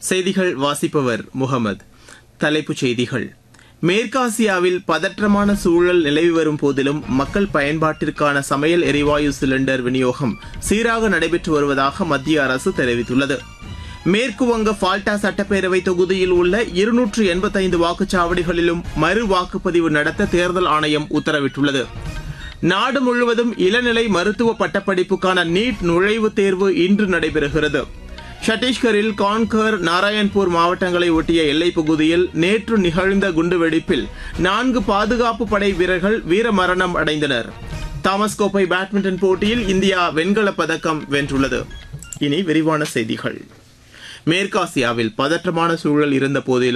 செய்திகள் வாசிப்பவர் முகமது தலைப்புச் செய்திகள் மேற்காசியாவில் பதற்றமான சூழல் நிலவி வரும் போதிலும் மக்கள் பயன்பாட்டிற்கான சமையல் எரிவாயு சிலிண்டர் விநியோகம் சீராக நடைபெற்று வருவதாக மத்திய அரசு தெரிவித்துள்ளது மேற்கு வங்க ஃபால்டா சட்டப்பேரவை தொகுதியில் உள்ள இருநூற்று எண்பத்தைந்து வாக்குச்சாவடிகளிலும் மறு வாக்குப்பதிவு நடத்த தேர்தல் ஆணையம் உத்தரவிட்டுள்ளது நாடு முழுவதும் இளநிலை மருத்துவ பட்டப்படிப்புக்கான நீட் நுழைவுத் தேர்வு இன்று நடைபெறுகிறது சத்தீஸ்கரில் கான்கர் நாராயண்பூர் மாவட்டங்களை ஒட்டிய எல்லைப் பகுதியில் நேற்று நிகழ்ந்த குண்டுவெடிப்பில் நான்கு பாதுகாப்பு படை வீரர்கள் வீரமரணம் அடைந்தனர் தாமஸ் கோப்பை பேட்மிண்டன் போட்டியில் இந்தியா வெண்கலப் பதக்கம் வென்றுள்ளது இனி விரிவான செய்திகள் மேற்காசியாவில் பதற்றமான சூழல் இருந்த போதிலும்